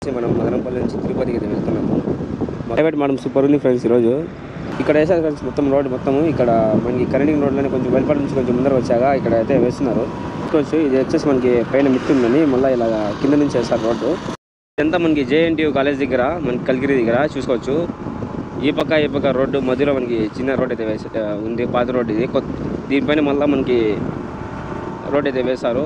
మనం మదనపల్లి నుంచి తిరుపతికి అయితే వెళ్తున్నాము ప్రైవేట్ మనం సూపర్ ఉంది ఫ్రెండ్స్ ఈరోజు ఇక్కడ వేసారు ఫ్రెండ్స్ మొత్తం రోడ్ మొత్తము ఇక్కడ మనకి కరెంటింగ్ రోడ్లోనే కొంచెం వెలుపల నుంచి కొంచెం ముందర వచ్చాక ఇక్కడ అయితే వేస్తున్నారు చూసుకోవచ్చు ఇది వచ్చేసి మనకి పైన మిత్తి ఉందని మళ్ళీ ఇలా కింద నుంచి వేస్తారు రోడ్డు ఇదంతా మనకి జేఎన్టీయూ కాలేజ్ దగ్గర మనకి కలిగిరి దగ్గర చూసుకోవచ్చు ఈ పక్క ఈ పక్క రోడ్డు మధ్యలో మనకి చిన్న రోడ్ అయితే వేసి ఉంది పాత రోడ్ ఇది కొత్త దీనిపైన మళ్ళీ మనకి రోడ్ అయితే వేశారు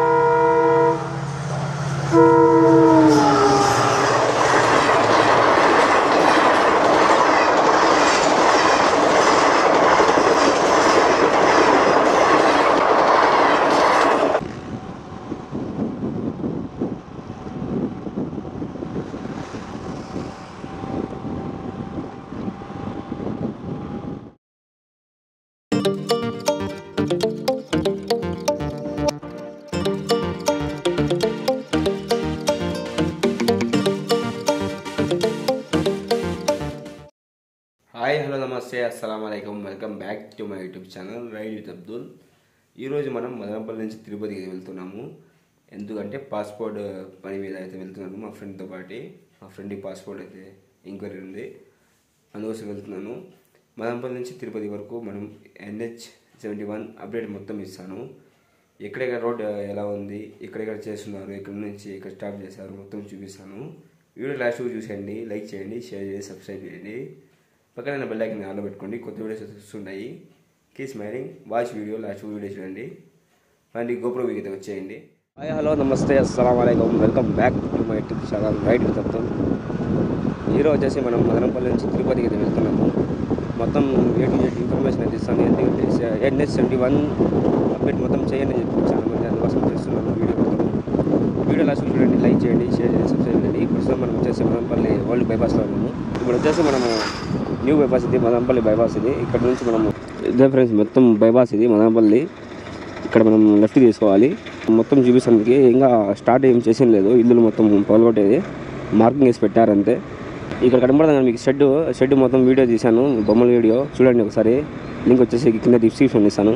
హాయ్ హలో నమస్తే అస్సలం అయికం welcome back to my YouTube channel ride with Abdul ఈరోజు మనం మదనపల్లి నుంచి తిరుపతికి వెళ్తున్నాము ఎందుకంటే పాస్పోర్ట్ పని మీద అయితే వెళ్తున్నాను మా ఫ్రెండ్తో పాటు మా ఫ్రెండ్కి పాస్పోర్ట్ అయితే ఎంక్వైరీ ఉంది అందుకోసం వెళ్తున్నాను మదనపల్లి నుంచి తిరుపతి వరకు మనం ఎన్హెచ్ సెవెంటీ వన్ అప్డేట్ మొత్తం ఇస్తాను ఎక్కడెక్కడ రోడ్ ఎలా ఉంది ఎక్కడెక్కడ చేస్తున్నారు ఎక్కడి నుంచి ఎక్కడ స్టాప్ చేశారు మొత్తం చూపిస్తాను వీడియో లాస్ట్ చూసేయండి లైక్ చేయండి షేర్ చేయండి సబ్స్క్రైబ్ చేయండి పక్కన బెల్ ఐకన్ ఆన్లో పెట్టుకోండి కొత్త వీడియోస్ వస్తుంటాయి keep smiling watch video last video చూడండి మళ్ళీ గోప్రో వీక్ అయితే వచ్చేయండి హాయ్ హలో నమస్తే అస్సలం అయికం welcome back to my YouTube channel ride with Abdul ఈరోజు వచ్చేసి మనం మదనపల్లి నుంచి తిరుపతికి అయితే వెళ్తున్నాము మొత్తం ఏ టు జెడ్ ఇన్ఫర్మేషన్ అయితే ఇస్తాను ఎందుకంటే ఎన్ఎస్ సెవెంటీ వన్ అప్డేట్ మొత్తం చేయండి అని చెప్పి చాలా మంది అందుకోసం చేస్తున్నాను వీడియో మొత్తం వీడియో లాస్ట్ చూడండి లైక్ చేయండి షేర్ చేయండి సబ్స్క్రైబ్ చేయండి ప్రస్తుతం మనం వచ్చేసి మదనపల్లి ఓల్డ్ బైపాస్లో ఉన్నాము ఇప్పుడు వచ్చేసి మనము న్యూ బైపాస్ ఇది మదనపల్లి బైపాస్ ఇది ఇక్కడ నుంచి మనము ఇదే ఫ్రెండ్స్ మొత్తం బైపాస్ ఇది మదనపల్లి ఇక్కడ మనం లెఫ్ట్ తీసుకోవాలి మొత్తం చూపిస్తానికి ఇంకా స్టార్ట్ ఏం చేసేం లేదు ఇల్లులు మొత్తం పగలగొట్టేది మార్కింగ్ వేసి పెట్టారంతే ఇక్కడ కనబడదు మీకు షెడ్ షెడ్ మొత్తం వీడియో తీశాను బొమ్మల వీడియో చూడండి ఒకసారి లింక్ వచ్చేసి కింద డిస్క్రిప్షన్ ఇస్తాను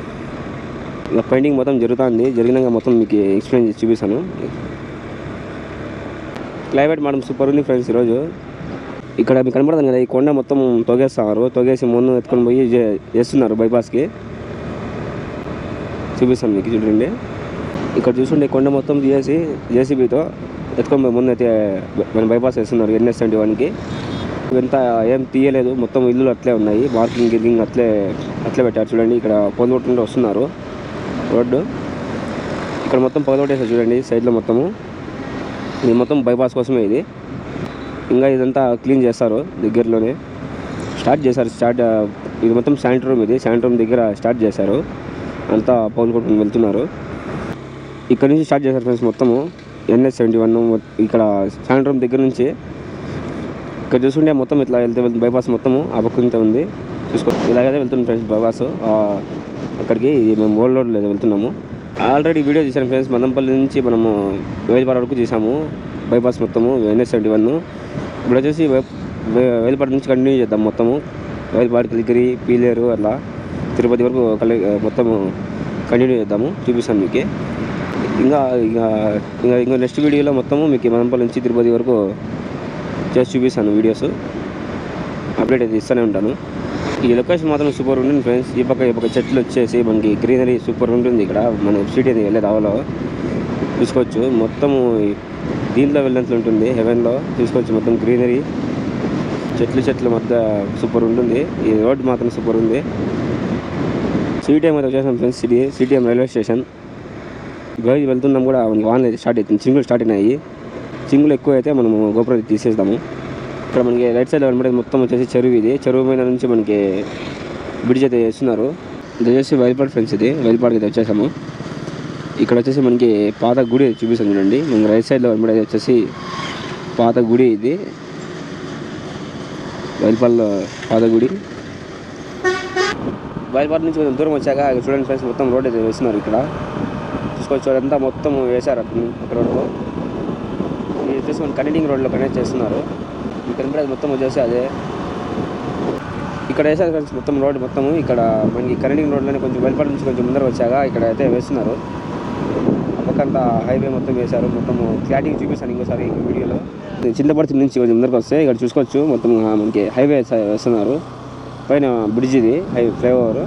ఇక పెయింటింగ్ మొత్తం జరుగుతుంది జరిగినాక మొత్తం మీకు ఎక్స్ప్లెయిన్ చేసి చూపిస్తాను క్లైమేట్ మేడం సూపర్ ఉంది ఫ్రెండ్స్ ఈరోజు ఇక్కడ మీకు కనబడుతుంది కదా ఈ కొండ మొత్తం తొగేస్తున్నారు తొగేసి మొన్న ఎత్తుకొని పోయి చే- చేస్తున్నారు బైపాస్కి చూపిస్తాను మీకు చూడండి ఇక్కడ చూస్తుంటే ఈ కొండ మొత్తం తీసేసి జేసీబీతో ఎత్తుకొని పోయి ముందు అయితే మన బైపాస్ వేస్తున్నారు ఎన్ఎస్ ట్వంటీ వన్కి ఇదంతా ఏం తీయలేదు మొత్తం ఇల్లులు అట్లే ఉన్నాయి మార్కింగ్ గిర్కింగ్ అట్లే అట్లే పెట్టారు చూడండి ఇక్కడ పొందొట్టుంటే వస్తున్నారు రోడ్డు ఇక్కడ మొత్తం పగలగొట్టేసారు చూడండి సైడ్లో మొత్తము ఇది మొత్తం బైపాస్ కోసమే ఇది ఇంకా ఇదంతా క్లీన్ చేస్తారు దగ్గరలోనే స్టార్ట్ చేశారు స్టార్ట్ ఆ, ఇది మొత్తం శాంట్ రూమ్ ఇది శాంట్ రూమ్ దగ్గర స్టార్ట్ చేశారు అంతా పౌలు కొట్టుకుని వెళ్తున్నారు ఇక్కడ నుంచి స్టార్ట్ చేశారు ఫ్రెండ్స్ మొత్తము ఎన్ఎస్ సెవెంటీ వన్ ఇక్కడ శాంట్ రూమ్ దగ్గర నుంచి ఇక్కడ చూస్తుంటే మొత్తం ఇట్లా వెళ్తే వెళ్తుంది బైపాస్ మొత్తము ఆ పక్క ఇంత ఉంది చూసుకో ఇలాగైతే వెళ్తుంది ఫ్రెండ్స్ బైపాస్ ఆ, అక్కడికి ఇది మేము ఓల్డ్ రోడ్లో వెళ్తున్నాము ఆల్రెడీ వీడియో చేశాను ఫ్రెండ్స్ మదంపల్లి నుంచి మనము వేలిపాడ వరకు చేసాము బైపాస్ మొత్తము ఎన్ఎస్ సెవెంటీ వన్ ఇప్పుడు వచ్చేసి వే- వే- వేలిపాడ నుంచి కంటిన్యూ చేద్దాం మొత్తము వేలిపాడ కలిగిరి పీలేరు అట్లా తిరుపతి వరకు కలి మొత్తము కంటిన్యూ చేద్దాము చూపిస్తాను మీకు ఇంకా ఇంకా ఇంకా ఇంకా నెక్స్ట్ వీడియోలో మొత్తము మీకు మదంపల్లి నుంచి తిరుపతి వరకు చేసి చూపిస్తాను వీడియోస్ అప్డేట్ అయితే ఇస్తూనే ఉంటాను ఈ లొకేషన్ మాత్రం సూపర్ ఉంటుంది ఫ్రెండ్స్ ఈ పక్క ఈ పక్క చెట్లు వచ్చేసి మనకి గ్రీనరీ సూపర్ ఉంటుంది ఇక్కడ మన సిటీ అనేది వెళ్ళే దావలో చూసుకోవచ్చు మొత్తము దీంట్లో వెళ్ళినట్లు ఉంటుంది హెవెన్లో చూసుకోవచ్చు మొత్తం గ్రీనరీ చెట్లు చెట్లు మధ్య సూపర్ ఉంటుంది ఈ రోడ్ మాత్రం సూపర్ ఉంది సిటీఎం అయితే వచ్చేసాం ఫ్రెండ్స్ సిటీ సిటీఎం రైల్వే స్టేషన్ గోయి వెళ్తున్నాం కూడా మనకి వాన్ అయితే స్టార్ట్ అవుతుంది చింగులు స్టార్ట్ అయినాయి చింగులు ఎక్కువ అయితే మనము గోపురం తీసేద్దాము ఇక్కడ మనకి రైట్ సైడ్ కనబడేది మొత్తం వచ్చేసి చెరువు ఇది చెరువు మీద నుంచి మనకి బ్రిడ్జ్ అయితే వేస్తున్నారు ఇది వచ్చేసి వైల్పాడ్ ఫ్రెండ్స్ ఇది వైల్పాడ్కి అయితే వచ్చేసాము ఇక్కడ వచ్చేసి మనకి పాత గుడి చూపిస్తాను చూడండి మనకి రైట్ సైడ్లో కనబడేది వచ్చేసి పాత గుడి ఇది వైల్పాడ్లో పాత గుడి వైల్పాడ్ నుంచి కొంచెం దూరం వచ్చాక ఇక్కడ చూడండి ఫ్రెండ్స్ మొత్తం రోడ్ అయితే వేస్తున్నారు ఇక్కడ చూసుకోవచ్చు అదంతా మొత్తం వేశారు అక్కడ అక్కడ రోడ్లో ఇది వచ్చేసి మన కనెక్టింగ్ రోడ్లో కనెక్ట్ చేస్తున్నారు ఇక్కడ కనపడేది మొత్తం వచ్చేసి అదే ఇక్కడ వేసారు ఫ్రెండ్స్ మొత్తం రోడ్ మొత్తము ఇక్కడ మనకి కనెక్టింగ్ రోడ్లోనే కొంచెం వెలుపల నుంచి కొంచెం ముందర వచ్చాక ఇక్కడ అయితే వేస్తున్నారు ఆ పక్క పక్క అంతా హైవే మొత్తం వేశారు మొత్తం క్లారిటీ చూపిస్తాను ఇంకోసారి ఈ వీడియోలో చింతపర్తి నుంచి కొంచెం ముందరకు వస్తే ఇక్కడ చూసుకోవచ్చు మొత్తం ఆ, మనకి హైవే స- వేస్తున్నారు పైన బ్రిడ్జ్ ఇది హై ఫ్లైఓవర్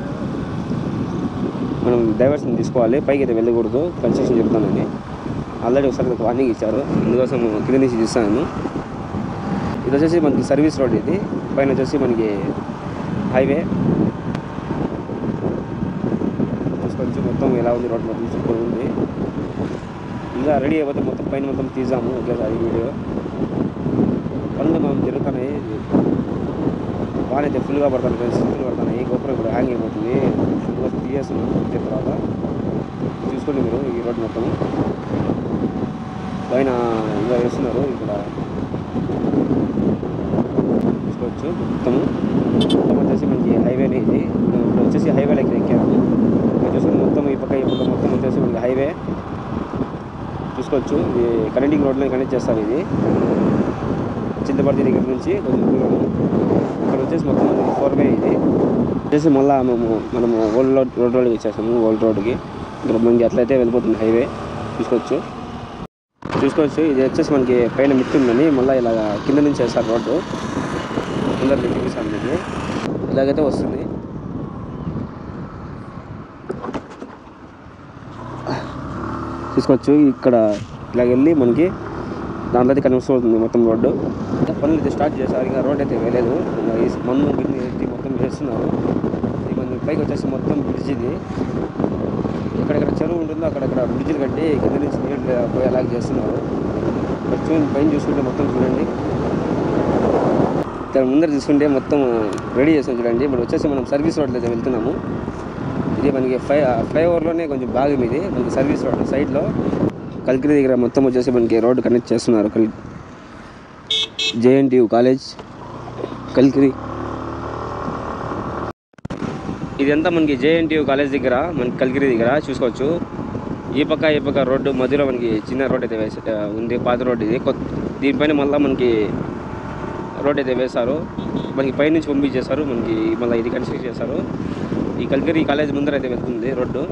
మనం డైవర్షన్ తీసుకోవాలి పైకి అయితే వెళ్ళకూడదు కన్స్ట్రక్షన్ చెప్తానని ఆల్రెడీ ఒకసారి ఒక వార్నింగ్ ఇచ్చారు అందుకోసం కింద నుంచి చూస్తాను ఇది వచ్చేసి మనకి సర్వీస్ రోడ్ ఇది పైన వచ్చేసి మనకి హైవే చూసుకోవచ్చు మొత్తం ఎలా ఉంది రోడ్ మొత్తం సూపర్ ఉంది ఇంకా రెడీ అయిపోతే మొత్తం పైన మొత్తం తీసాము ఒకేసారి వీడియో పనులు మనం జరుగుతున్నాయి బాగా అయితే ఫుల్గా పడతాను ఫ్రెండ్స్ ఫుల్ పడుతున్నాయి గోపురం కూడా హ్యాంగ్ అయిపోతుంది అందుకోసం తీయేస్తున్నాను వచ్చిన తర్వాత చూసుకోండి మీరు ఈ రోడ్ మొత్తం పైన ఇంకా వేస్తున్నారు ఇక్కడ చూసుకోవచ్చు మొత్తము మొత్తం వచ్చేసి మనకి హైవేనే ఇది ఇప్పుడు వచ్చేసి హైవేలోకి ఎక్కాము ఇక్కడ చూసుకుని మొత్తం ఈ పక్క ఈ పక్క మొత్తం వచ్చేసి మనకి హైవే చూసుకోవచ్చు ఇది కనెక్టింగ్ రోడ్లో కనెక్ట్ చేస్తారు ఇది చింతపర్తి దగ్గర నుంచి కొంచెం దూరం ఇక్కడ వచ్చేసి మొత్తం మనకి ఫోర్ వే ఇది వచ్చేసి మళ్ళీ మేము మనము ఓల్డ్ రోడ్ రోడ్ రోడ్కి వచ్చేసాము ఓల్డ్ రోడ్కి ఇక్కడ మనకి అట్లయితే వెళ్ళిపోతుంది హైవే చూసుకోవచ్చు చూసుకోవచ్చు ఇది వచ్చేసి మనకి పైన మిట్టు ఉందని మళ్ళీ ఇలా కింద నుంచి వేస్తారు రోడ్డు అందరు చూపిస్తాను మీకు ఇలాగైతే వస్తుంది చూసుకోవచ్చు ఇక్కడ ఇలా వెళ్ళి మనకి దాంట్లో అయితే కనిపిస్తూ అవుతుంది మొత్తం రోడ్డు పనులు అయితే స్టార్ట్ చేశారు ఇంకా రోడ్ అయితే వేయలేదు ఇంకా ఈ మన్ను గిన్నె ఎత్తి మొత్తం వేస్తున్నారు ఇది కొంచెం పైకి వచ్చేసి మొత్తం బ్రిడ్జ్ ఇది ఎక్కడెక్కడ చెరువు ఉంటుందో అక్కడక్కడ బ్రిడ్జ్లు కట్టి కింద నుంచి నీళ్ళు పోయేలాగా చేస్తున్నారు ఇక్కడ చూడండి పైన చూసుకుంటే మొత్తం చూడండి ఇక్కడ ముందర చూసుకుంటే మొత్తం రెడీ చేసాం చూడండి ఇప్పుడు వచ్చేసి మనం సర్వీస్ రోడ్లో అయితే వెళ్తున్నాము ఇది మనకి ఫ్లై ఫ్లైఓవర్లోనే కొంచెం భాగం ఇది మనకి సర్వీస్ రోడ్ సైడ్లో కల్కిరి దగ్గర మొత్తం వచ్చేసి మనకి రోడ్డు కనెక్ట్ చేస్తున్నారు కల్ జేఎన్టీయు కాలేజ్ కల్కిరి ఇదంతా మనకి జేఎన్టీయు కాలేజ్ దగ్గర మనకి కల్కిరి దగ్గర చూసుకోవచ్చు ఈ పక్క ఈ పక్క రోడ్డు మధ్యలో మనకి చిన్న రోడ్ అయితే వేసి ఆ, ఉంది పాత రోడ్ ఇది కొత్త దీనిపైన మళ్ళీ మనకి రోడ్ అయితే వేశారు మనకి పైనుంచి పంపించేశారు మనకి మళ్ళీ ఇది కన్స్ట్రక్ట్ చేశారు ఈ కల్కిరి కాలేజ్ ముందర అయితే వెళ్తుంది రోడ్డు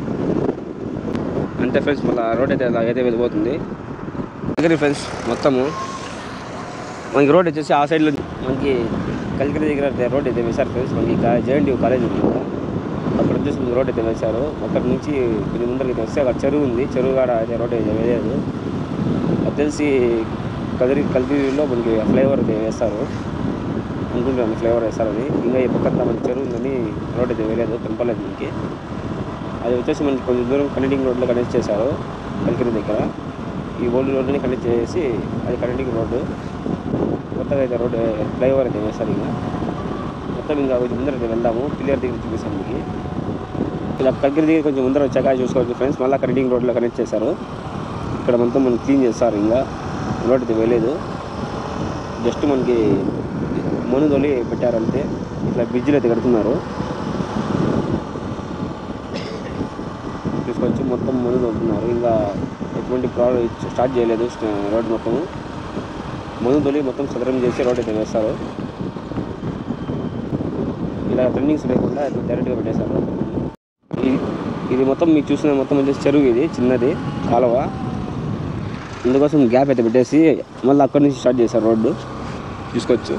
అంతే ఫ్రెండ్స్ మళ్ళీ రోడ్ అయితే అలా అయితే వెళ్ళిపోతుంది కల్కిరి ఫ్రెండ్స్ మొత్తము మనకి రోడ్ వచ్చేసి ఆ సైడ్లో మనకి కలికిరి దగ్గర రోడ్ అయితే వేశారు ఫ్రెండ్స్ మనకి జేఎన్టీ కాలేజ్ ఉంది కదా అక్కడ వచ్చేసి మనకి రోడ్ అయితే వేశారు అక్కడ నుంచి కొంచెం ముందరికి అయితే వస్తే అక్కడ చెరువు ఉంది చెరువు కాడ అయితే రోడ్ అయితే వేయలేదు అది తెలిసి కదిరి కలికిరిలో మనకి ఫ్లైఓవర్ అయితే వేస్తారు అనుకుంటున్నాను ఫ్లైఓవర్ వేస్తారని ఇంకా ఈ పక్కన మనకి చెరువు ఉందని రోడ్ అయితే వేయలేదు కనపలేదు మనకి అది వచ్చేసి మనకి కొంచెం దూరం కనెక్టింగ్ రోడ్లో కనెక్ట్ చేశారు కలికిరి దగ్గర ఈ ఓల్డ్ రోడ్ని కనెక్ట్ చేసి అది కనెక్టింగ్ రోడ్డు కొత్తగా అయితే రోడ్ ఫ్లైఓవర్ అయితే వేస్తారు ఇంకా మొత్తం ఇంకా కొంచెం ముందర అయితే వెళ్దాము క్లియర్ దగ్గర చూపిస్తాను మీకు ఇలా కల్కిరి దగ్గర కొంచెం ముందర వచ్చాక చూసుకోవచ్చు ఫ్రెండ్స్ మళ్ళీ కనెక్టింగ్ రోడ్లో కనెక్ట్ చేశారు ఇక్కడ మొత్తం మనం క్లీన్ చేస్తారు ఇంకా రోడ్ అయితే వేయలేదు జస్ట్ మనకి మనుదొలి పెట్టారంతే ఇట్లా బ్రిడ్జ్లు అయితే కడుతున్నారు చూసుకోవచ్చు మొత్తం మనులు వదులుతున్నారు ఇంకా ఎటువంటి ప్రాబ్లం స్టార్ట్ చేయలేదు రోడ్ మొత్తము మందు తొలి మొత్తం సదరం చేసి రోడ్ అయితే వేస్తారు ఇలా రన్నింగ్స్ లేకుండా ఇట్లా డైరెక్ట్గా పెట్టేశారు ఇది ఇది మొత్తం మీకు చూసిన మొత్తం వచ్చేసి చెరువు ఇది చిన్నది కాలువ అందుకోసం గ్యాప్ అయితే పెట్టేసి మళ్ళీ అక్కడి నుంచి స్టార్ట్ చేశారు రోడ్డు చూసుకోవచ్చు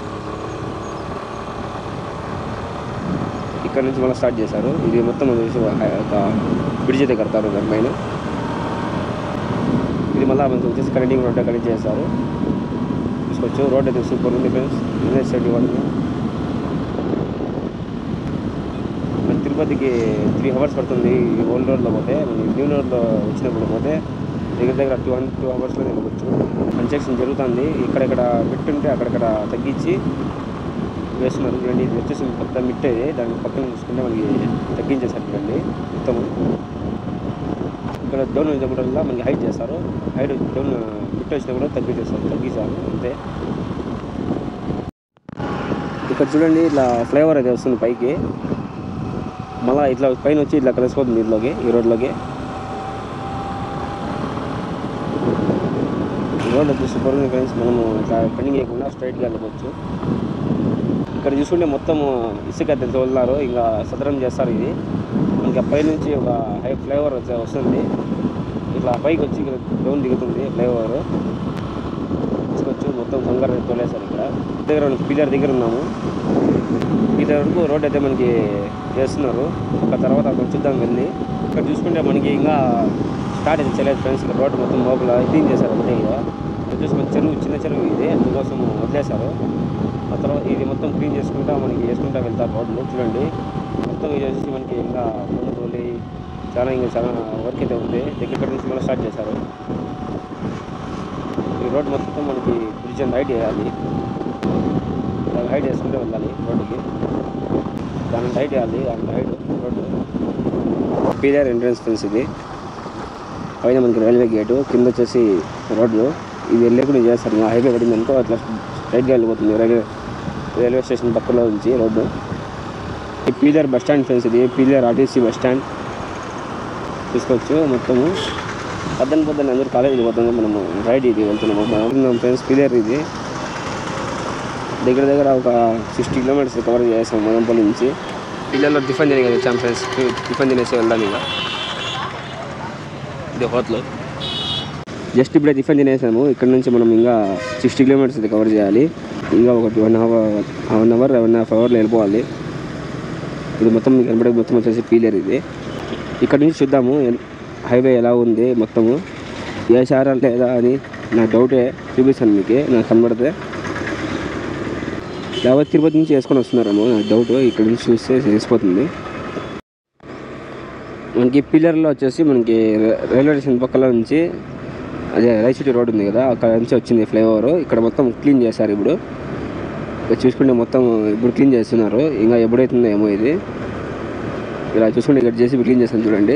ఇక్కడ నుంచి మళ్ళీ స్టార్ట్ చేశారు ఇది మొత్తం వచ్చేసి ఒక బ్రిడ్జ్ అయితే కడతారు దానిపైన ఇది మళ్ళీ మనకి వచ్చేసి కనెక్టింగ్ రోడ్ కనెక్ట్ చేస్తారు చూసుకోవచ్చు రోడ్ అయితే సూపర్ ఉంది ఫ్రెండ్స్ యూనిట్ సైడ్ ఇవ్వండి మన తిరుపతికి త్రీ అవర్స్ పడుతుంది ఈ ఓల్డ్ రోడ్లో పోతే మన న్యూ రోడ్లో వచ్చినప్పుడు పోతే దగ్గర దగ్గర టూ హండ్రెడ్ టూ అవర్స్లో వెళ్ళవచ్చు కన్స్ట్రక్షన్ జరుగుతుంది ఇక్కడెక్కడ మిట్ ఉంటే అక్కడక్కడ తగ్గించి వేస్తున్నారు చూడండి ఇది వచ్చేసి కొత్త మిట్ ఇది దాని పక్కన చూసుకుంటే మనకి తగ్గించేసారు చూడండి మొత్తం ఇక్కడ డౌన్ వచ్చినప్పుడల్లా మనకి హైట్ చేస్తారు హైట్ డౌన్ మిట్ వచ్చినప్పుడు తగ్గించేస్తారు తగ్గించారు అంతే ఇక్కడ చూడండి ఇట్లా ఫ్లైఓవర్ అయితే వస్తుంది పైకి మళ్ళీ ఇట్లా పైన వచ్చి ఇట్లా కలిసిపోతుంది దీంట్లోకి ఈ రోడ్లోకి ఈ రోడ్ వచ్చి సూపర్ ఉంది ఫ్రెండ్స్ మనము ఇట్లా పెండింగ్ చేయకుండా స్ట్రైట్గా వెళ్ళవచ్చు ఇక్కడ చూసుకుంటే మొత్తం ఇసుక అయితే తోలుతారు ఇంకా సదరం చేస్తారు ఇది ఇంకా పైనుంచి ఒక హై ఫ్లైఓవర్ వచ్చే- వస్తుంది ఈ ఇట్లా పైకి వచ్చి ఇక్కడ డౌన్ దిగుతుంది ఫ్లైఓవర్ తీసుకొచ్చి మొత్తం కంగారు తోలేశారు ఇక్కడ దగ్గర పిల్లర్ దగ్గర ఉన్నాము ఇక్కడ వరకు రోడ్ అయితే మనకి చేస్తున్నారు ఒక తర్వాత అక్కడ చూద్దాం వెళ్ళి ఇక్కడ చూసుకుంటే మనకి ఇంకా స్టార్ట్ అయితే చేయలేదు ఫ్రెండ్స్ ఇక్కడ రోడ్ మొత్తం లోపల క్లీన్ చేశారు అంతే ఇక ఇక్కడ చూసుకుని చెరువు చిన్న చెరువు ఇది అందుకోసం వదిలేశారు ఆ తర్వాత ఇది మొత్తం క్లీన్ చేసుకుంటా మనకి వేసుకుంటా వెళ్తారు రోడ్లు చూడండి మొత్తం ఇది వచ్చేసి మనకి ఇంకా ముందు తోలి చాలా ఇంకా చాలా వర్క్ అయితే ఉంది దగ్గర నుంచి మళ్ళీ స్టార్ట్ చేశారు ఈ రోడ్ మొత్తం మనకి బ్రిడ్జ్ అండ్ హైట్ వేయాలి దాని హైట్ వేసుకుంటే వెళ్ళాలి రోడ్డుకి దాని హైట్ వేయాలి అంత హైట్ రోడ్డు పీఆర్ ఎంట్రన్స్ ఫెన్స్ ఇది పైన మనకి రైల్వే గేటు కింద వచ్చేసి రోడ్డు ఇది వెళ్ళే కూడా చేస్తారు ఇంకా హైవే పడింది అనుకో అట్లా స్ట్రైట్గా వెళ్ళిపోతుంది రైల్వే రైల్వే స్టేషన్ పక్కలో నుంచి రోడ్డు ఈ పీలర్ బస్ స్టాండ్ ఫ్రెండ్స్ ఇది పీలర్ ఆర్టీసీ బస్ స్టాండ్ తీసుకోవచ్చు మొత్తము పొద్దున్న పొద్దున్న అందరూ కాలేజీకి పోతుంది మనము రైడ్ ఇది వెళ్తున్నాము మనం ఫ్రెండ్స్ పీలర్ ఇది దగ్గర దగ్గర ఒక సిక్స్టీ కిలోమీటర్స్ కవర్ చేసాం మదంపల్లి నుంచి పిల్లల్లో టిఫిన్ తినే కదా వచ్చాం ఫ్రెండ్స్ టిఫిన్ తినేసి వెళ్దాం ఇక ఇది హోటల్ జస్ట్ ఇప్పుడే టిఫిన్ తినేసాము ఇక్కడ నుంచి మనం ఇంకా సిక్స్టీ కిలోమీటర్స్ ఇది కవర్ చేయాలి ఇంకా ఒక one hour one hour one half అవర్లో వెళ్ళిపోవాలి ఇది మొత్తం మీకు కనబడే మొత్తం వచ్చేసి పీలర్ ఇది ఇక్కడ నుంచి చూద్దాము ఎన్- హైవే ఎలా ఉంది మొత్తము వేసారా లేదా అని నా డౌటే చూపిస్తాను మీకు నాకు కనబడితే లేకపోతే తిరుపతి నుంచి వేసుకొని వస్తున్నారేమో నా డౌట్ ఇక్కడ నుంచి చూస్తే తెలిసిపోతుంది మనకి పిల్లర్లో వచ్చేసి మనకి ర- రైల్వే స్టేషన్ పక్కల నుంచి అదే రైట్ సిటీ రోడ్ ఉంది కదా అక్కడ నుంచి వచ్చింది ఫ్లైఓవర్ ఇక్కడ మొత్తం క్లీన్ చేశారు ఇప్పుడు ఇక్కడ చూసుకుంటే మొత్తం ఇప్పుడు క్లీన్ చేస్తున్నారు ఇంకా ఎప్పుడైతుందో ఏమో ఇది ఇలా చూసుకుంటే ఇక్కడ చేసి క్లీన్ చేస్తాను చూడండి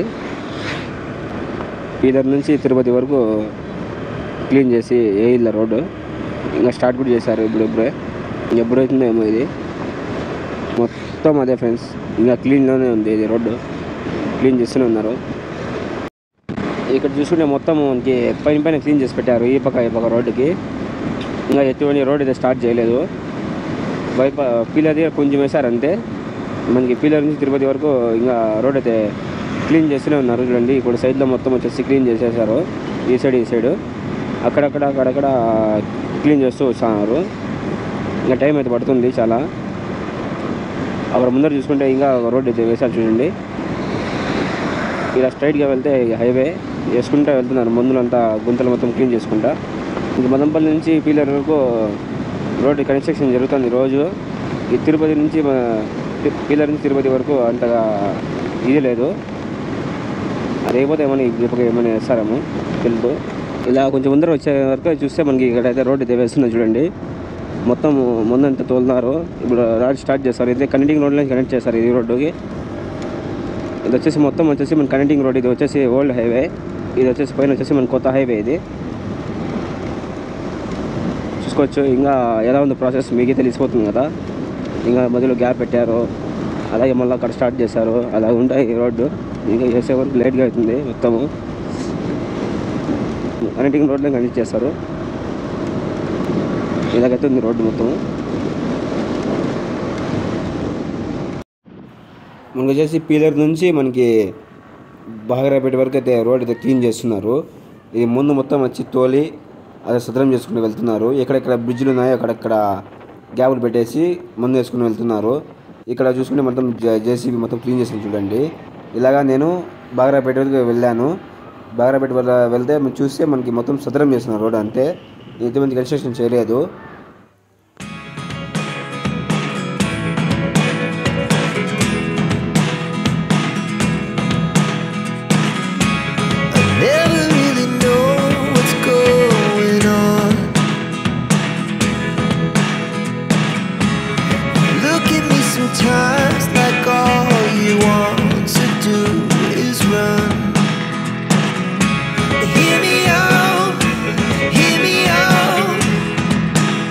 పీదర్ నుంచి తిరుపతి వరకు క్లీన్ చేసి వేయిల్ల రోడ్డు ఇంకా స్టార్ట్ కూడా చేశారు ఇప్పుడు ఇప్పుడే ఎప్పుడైతుందో ఏమో ఇది మొత్తం అదే ఫ్రెండ్స్ ఇంకా క్లీన్లోనే ఉంది ఇది రోడ్డు క్లీన్ చేస్తూనే ఉన్నారు ఇక్కడ చూసుకుంటే మొత్తం మనకి పైన పైన క్లీన్ చేసి పెట్టారు ఈ పక్క ఈ పక్క రోడ్డుకి ఇంకా ఎటువంటి రోడ్ అయితే స్టార్ట్ చేయలేదు వైపు పీలర్ దగ్గర కొంచెం వేశారు అంతే మనకి పీలర్ నుంచి తిరుపతి వరకు ఇంకా రోడ్ అయితే క్లీన్ చేస్తూనే ఉన్నారు చూడండి ఇప్పుడు సైడ్లో మొత్తం వచ్చేసి క్లీన్ చేసేసారు ఈ సైడ్ ఈ సైడ్ అక్కడక్కడ అక్కడక్కడ క్లీన్ చేస్తూ వస్తున్నారు ఇంకా టైం అయితే పడుతుంది చాలా అక్కడ ముందర చూసుకుంటే ఇంకా రోడ్ అయితే వేశారు చూడండి ఇలా స్ట్రైట్గా వెళ్తే హైవే వేసుకుంటా వెళ్తున్నారు మందులంతా గుంతలు మొత్తం క్లీన్ చేసుకుంటా ఇంక మదంపల్లి నుంచి పీలర్ వరకు రోడ్డు కన్స్ట్రక్షన్ జరుగుతుంది రోజు ఈ తిరుపతి నుంచి మన తి- పీలర్ నుంచి తిరుపతి వరకు అంతగా ఇది లేదు అది అయిపోతే ఏమని చెప్పక ఏమైనా వేస్తారేమో తెలుసు ఇలా కొంచెం ముందర వచ్చే వరకు చూస్తే మనకి ఇక్కడ అయితే రోడ్డు అయితే వేస్తున్నారు చూడండి మొత్తం ముందంతా తోలుతున్నారు ఇప్పుడు రాడ్ స్టార్ట్ చేస్తారు ఇది కనెక్టింగ్ రోడ్లో కనెక్ట్ చేస్తారు ఈ రోడ్డుకి ఇది వచ్చేసి మొత్తం వచ్చేసి మన కనెక్టింగ్ రోడ్ ఇది వచ్చేసి ఓల్డ్ హైవే ఇది వచ్చేసి పైన వచ్చేసి మన కొత్త హైవే ఇది చూసుకోవచ్చు ఇంకా ఎలా ఉంది ప్రాసెస్ మీకే తెలిసిపోతుంది కదా ఇంకా మధ్యలో గ్యాప్ పెట్టారు అలాగే మళ్ళీ అక్కడ స్టార్ట్ చేశారు అలా ఉంటాయి ఈ రోడ్డు ఇంకా చేసే వరకు లేట్గా అవుతుంది మొత్తము కనెక్టింగ్ రోడ్లో కనెక్ట్ చేస్తారు ఇలాగైతే ఉంది రోడ్డు మొత్తము మనకు వచ్చేసి పీలర్ నుంచి మనకి బాగరాపేట వరకు అయితే రోడ్ అయితే క్లీన్ చేస్తున్నారు ఇది ముందు మొత్తం వచ్చి తోలి అదే సదరం చేసుకుని వెళ్తున్నారు ఎక్కడెక్కడ బ్రిడ్జ్లు ఉన్నాయో అక్కడక్కడ గ్యాపులు పెట్టేసి ముందు వేసుకుని వెళ్తున్నారు ఇక్కడ చూసుకుంటే మొత్తం జేసీబీ మొత్తం క్లీన్ చేసింది చూడండి ఇలాగా నేను బాగరాపేట వరకు వెళ్ళాను బాగరాపేట వల్ల వెళ్తే మనం చూస్తే మనకి మొత్తం సదరం చేస్తున్నారు రోడ్ అంతే ఎటువంటి కన్స్ట్రక్షన్ చేయలేదు Never really know what's going on. Look at me sometimes like all you want to do is run. Hear me out, hear me out.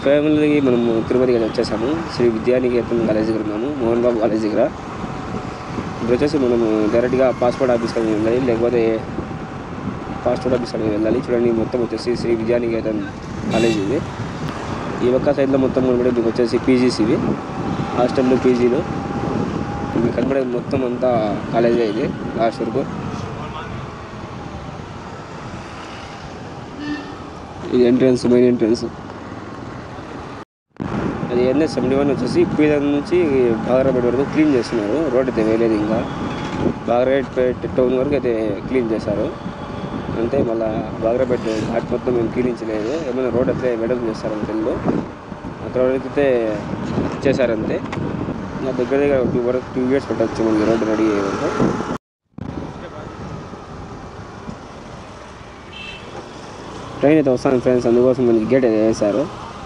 Family మనము తిరుపతికి అయితే వచ్చేసాము శ్రీ విద్యానికేతన్ కాలేజ్ దగ్గర ఉన్నాము మోహన్ బాబు కాలేజ్ దగ్గర ఇప్పుడు వచ్చేసి మనము డైరెక్ట్గా పాస్పోర్ట్ ఆఫీస్కి వెళ్ళాలి లేకపోతే పాస్పోర్ట్ ఆఫీస్ అనేది వెళ్ళాలి చూడండి మొత్తం వచ్చేసి శ్రీ విద్యానికేతన్ కాలేజ్ ఇది ఈ ఒక్క సైడ్లో మొత్తం కనబడే మీకు వచ్చేసి పీజీస్ ఇవి హాస్టల్లో పీజీలు మీకు కనబడేది మొత్తం అంతా కాలేజే ఇది లాస్ట్ వరకు ఇది ఎంట్రన్స్ మెయిన్ ఎంట్రన్స్ అది ఎన్ఎస్ సెవెంటీ వన్ వచ్చేసి పీదర్ నుంచి బాగరాపేట వరకు క్లీన్ చేస్తున్నారు రోడ్ అయితే వేయలేదు ఇంకా బాగరాపేట టౌన్ వరకు అయితే క్లీన్ చేశారు అంటే మళ్ళీ బాగరాపేట ఘాట్ మొత్తం మేము క్లీనించలేదు ఏమైనా రోడ్ అయితే వెడల్పు చేస్తారని తెలుగు అక్కడ వరకు అయితే చేశారంతే ఇంకా దగ్గర దగ్గర టూ వరకు టూ ఇయర్స్ పెట్టచ్చు మనకి రోడ్డు రెడీ అయ్యే వరకు ట్రైన్ అయితే వస్తాను ఫ్రెండ్స్ అందుకోసం మనకి గేట్ అయితే వేశారు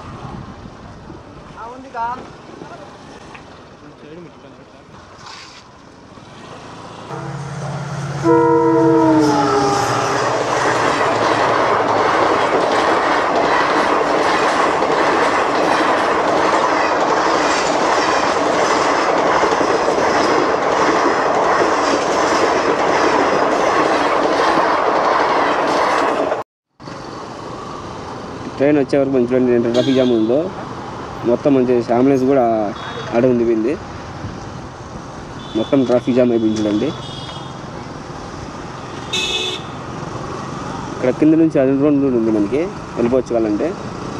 ట్రైన్ వచ్చే వరకు మంచి చూడండి ఎంత ట్రాఫిక్ జామ్ ఉందో మొత్తం మంచి అంబులెన్స్ కూడా ఆడ ఉంది పోయింది మొత్తం ట్రాఫిక్ జామ్ అయిపోయింది చూడండి ఇక్కడ కింద నుంచి అది రోడ్ ఉంది మనకి వెళ్ళిపోవచ్చు కావాలంటే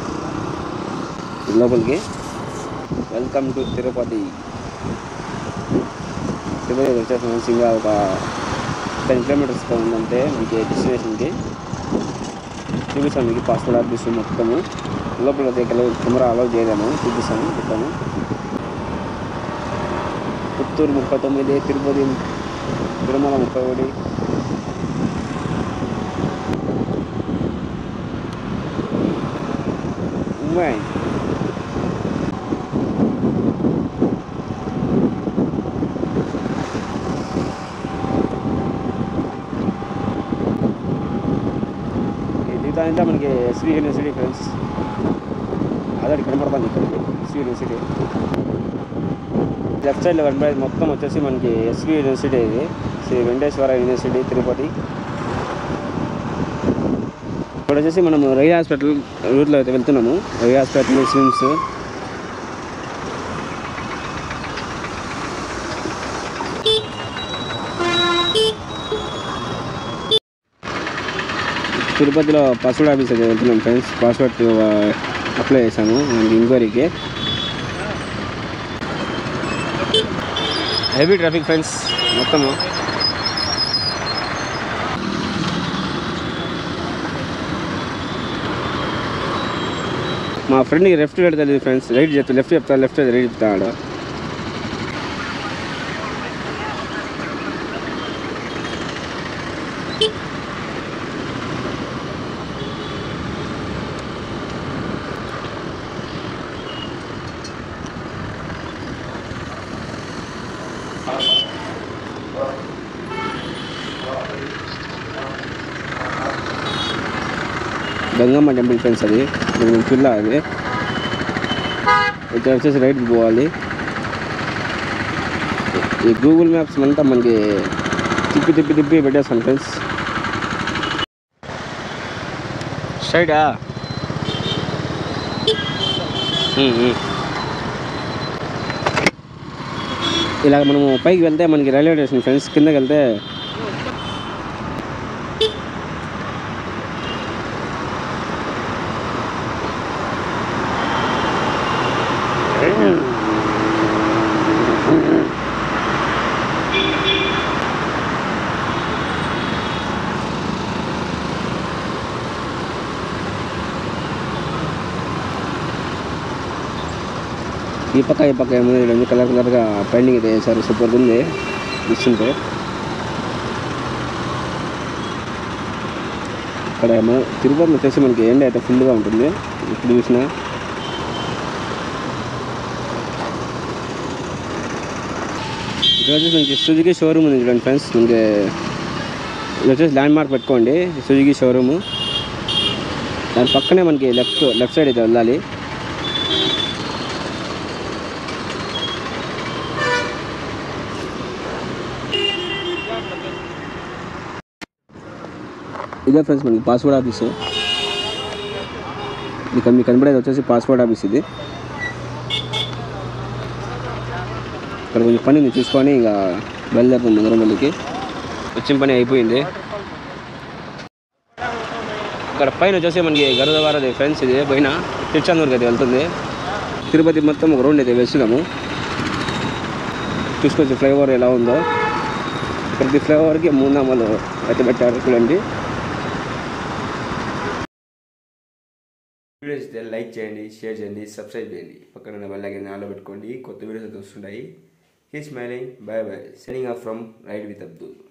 లోపలికి వెల్కమ్ టు తిరుపతి తిరుపతి వచ్చేసి ఇంకా ఒక టెన్ కిలోమీటర్స్ ఉందంటే మనకి డెస్టినేషన్కి చూపిస్తాను మీకు పాస్పోర్ట్ ఆఫీస్ మొత్తము లోపల దగ్గర కెమెరా అలౌ చేయలేము చూపిస్తాను చెప్తాను పుత్తూరు ముప్పై తొమ్మిది తిరుపతి తిరుమల ముప్పై ఒకటి ఉమ్మాయి. ఈ దిగుతానంటే మనకి ఎస్వి యూనివర్సిటీ ఫ్రెండ్స్ అదే కనపడుతుంది ఇక్కడ ఎస్వి యూనివర్సిటీ లెఫ్ట్ సైడ్లో కనపడేది మొత్తం వచ్చేసి మనకి ఎస్వి యూనివర్సిటీ ఇది శ్రీ వెంకటేశ్వర యూనివర్సిటీ తిరుపతి ఇక్కడ వచ్చేసి మనం రవి హాస్పిటల్ రూట్లో అయితే వెళ్తున్నాము రవి హాస్పిటల్ స్విమ్స్ తిరుపతిలో పాస్పోర్ట్ ఆఫీస్ అయితే వెళ్తున్నాం ఫ్రెండ్స్ పాస్పోర్ట్ అప్లై చేశాను మనకి ఇంక్వైరీకి హెవీ ట్రాఫిక్ ఫ్రెండ్స్ మొత్తము మా ఫ్రెండ్కి లెఫ్ట్ పెడతాడు ఫ్రెండ్స్ రైట్ చెప్తా లెఫ్ట్ చెప్తా లెఫ్ట్ రైట్ చెప్తాడు గంగమ్మ టెంపుల్ ఫ్రెండ్స్ అది మనం పిల్ల అది ఇక్కడ వచ్చేసి రైట్కి పోవాలి ఈ గూగుల్ మ్యాప్స్ అంతా మనకి తిప్పి తిప్పి తిప్పి పెట్టేస్తాను ఫ్రెండ్స్ స్ట్రైటా ఇలా మనము పైకి వెళ్తే మనకి రైల్వే స్టేషన్ ఫ్రెండ్స్ కిందకి వెళ్తే ఈ పక్క ఈ పక్క ఏమో రెండు కలర్ కలర్గా పెయింటింగ్ అయితే వేశారు సూపర్గా ఉంది చూస్తుంటే ఇక్కడ ఏమో తిరుపతిలో వచ్చేసి మనకి ఎండ అయితే ఫుల్గా ఉంటుంది ఇప్పుడు చూసిన ఇక్కడ వచ్చేసి మనకి సుజుకి షోరూమ్ ఉంది చూడండి ఫ్రెండ్స్ మనకి ఇది వచ్చేసి ల్యాండ్ మార్క్ పెట్టుకోండి సుజుకి షోరూము దాని పక్కనే మనకి లెఫ్ట్ లెఫ్ట్ సైడ్ అయితే వెళ్ళాలి ఇదే ఫ్రెండ్స్ మనకి పాస్పోర్ట్ ఆఫీస్ ఇక మీకు కనబడేది వచ్చేసి పాస్పోర్ట్ ఆఫీస్ ఇది ఇక్కడ కొంచెం పని ఉంది చూసుకొని ఇక బయలుదేరుతాం మందరమల్లికి వచ్చిన పని అయిపోయింది ఇక్కడ పైన వచ్చేసి మనకి గరుడవారది ఫ్రెండ్స్ ఇది పైన తిరుచానూరుకి అయితే వెళ్తుంది తిరుపతి మొత్తం ఒక రౌండ్ అయితే వేస్తున్నాము చూసుకోవచ్చు ఫ్లైఓవర్ ఎలా ఉందో ప్రతి ఫ్లైఓవర్కి మూడు నామాలు అయితే పెట్టారు చూడండి వీడియోస్ అయితే లైక్ చేయండి షేర్ చేయండి సబ్స్క్రైబ్ చేయండి పక్కన బెల్ ఐకాన్ ఆన్లో పెట్టుకోండి కొత్త వీడియోస్ అయితే వస్తుంటాయి హీ smiling bye bye saying off from ride with Abdul